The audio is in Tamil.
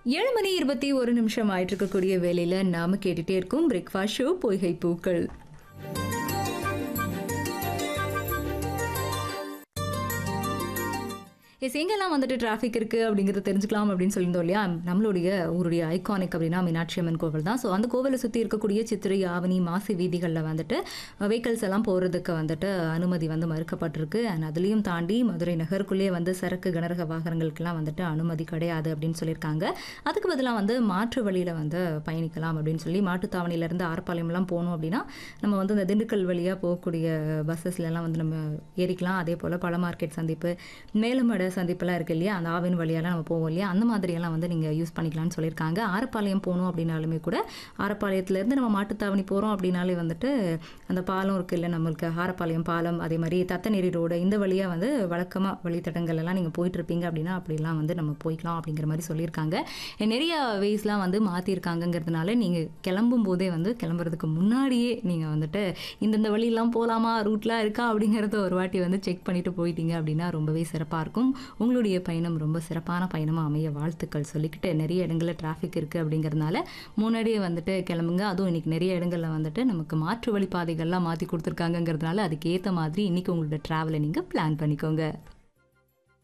ஏழு மணி இருபத்தி ஒரு நிமிஷம் ஆயிட்டு இருக்கக்கூடிய வேலையில நாம கேட்டுட்டே இருக்கோம் பிரேக்ஃபாஸ்ட் ஷோ பொய்கை பூக்கள் எஸ் எங்கெல்லாம் வந்துட்டு டிராஃபிக் இருக்குது அப்படிங்கிறத தெரிஞ்சுக்கலாம் அப்படின்னு சொல்லியிருந்தோம் இல்லையா நம்மளுடைய ஊருடைய ஐகானிக் அப்படின்னா மீனாட்சி அம்மன் கோவில் தான் ஸோ அந்த கோவிலை சுற்றி இருக்கக்கூடிய சித்திரை ஆவணி மாசி வீதிகளில் வந்துட்டு வெஹிக்கல்ஸ் எல்லாம் போகிறதுக்கு வந்துட்டு அனுமதி வந்து மறுக்கப்பட்டிருக்கு அண்ட் அதுலேயும் தாண்டி மதுரை நகருக்குள்ளேயே வந்து சரக்கு கனரக வாகனங்களுக்கெல்லாம் வந்துட்டு அனுமதி கிடையாது அப்படின்னு சொல்லியிருக்காங்க அதுக்கு பதிலாக வந்து மாற்று வழியில் வந்து பயணிக்கலாம் அப்படின்னு சொல்லி மாட்டுத்தாவணியிலேருந்து ஆரப்பாளையம்லாம் போகணும் அப்படின்னா நம்ம வந்து இந்த திண்டுக்கல் வழியாக போகக்கூடிய பஸ்ஸஸ்லாம் வந்து நம்ம ஏறிக்கலாம் அதே போல் பழ மார்க்கெட் சந்திப்பு மேலமடை சந்திப்பெல்லாம் இருக்கு இல்லையா அந்த ஆவின் வழியெல்லாம் நம்ம போவோம் இல்லையா அந்த மாதிரியெல்லாம் வந்து நீங்கள் யூஸ் பண்ணிக்கலாம்னு சொல்லியிருக்காங்க ஆரப்பாளையம் போகணும் அப்படின்னாலுமே கூட ஆரப்பாளையத்துலேருந்து நம்ம மாட்டுத்தாவணி போகிறோம் அப்படின்னாலே வந்துட்டு அந்த பாலம் இருக்குது இல்லை நம்மளுக்கு ஆரப்பாளையம் பாலம் அதே மாதிரி தத்தநேரி ரோடு இந்த வழியாக வந்து வழக்கமாக வழித்தடங்கள் எல்லாம் நீங்கள் போயிட்டுருப்பீங்க அப்படின்னா அப்படிலாம் வந்து நம்ம போய்க்கலாம் அப்படிங்கிற மாதிரி சொல்லியிருக்காங்க நிறைய வேஸ்லாம் வந்து மாற்றிருக்காங்கங்கிறதுனால நீங்கள் கிளம்பும் போதே வந்து கிளம்புறதுக்கு முன்னாடியே நீங்கள் வந்துட்டு இந்தந்த வழியெல்லாம் போகலாமா ரூட்லாம் இருக்கா அப்படிங்கிறத ஒரு வாட்டி வந்து செக் பண்ணிட்டு போயிட்டீங்க அப்படின்னா ரொம்பவே சிறப்பாக இருக்கும் உங்களுடைய பயணம் ரொம்ப சிறப்பான பயணமாக அமைய வாழ்த்துக்கள் சொல்லிக்கிட்டு நிறைய இடங்களில் டிராஃபிக் இருக்குது அப்படிங்கிறதுனால முன்னாடியே வந்துட்டு கிளம்புங்க அதுவும் இன்னைக்கு நிறைய இடங்களில் வந்துட்டு நமக்கு மாற்று வழி பாதைகள்லாம் மாற்றி கொடுத்துருக்காங்கங்கிறதுனால அதுக்கேற்ற மாதிரி இன்னைக்கு உங்களோட ட்ராவலை நீங்கள் பிளான் பண்ணிக்கோங்க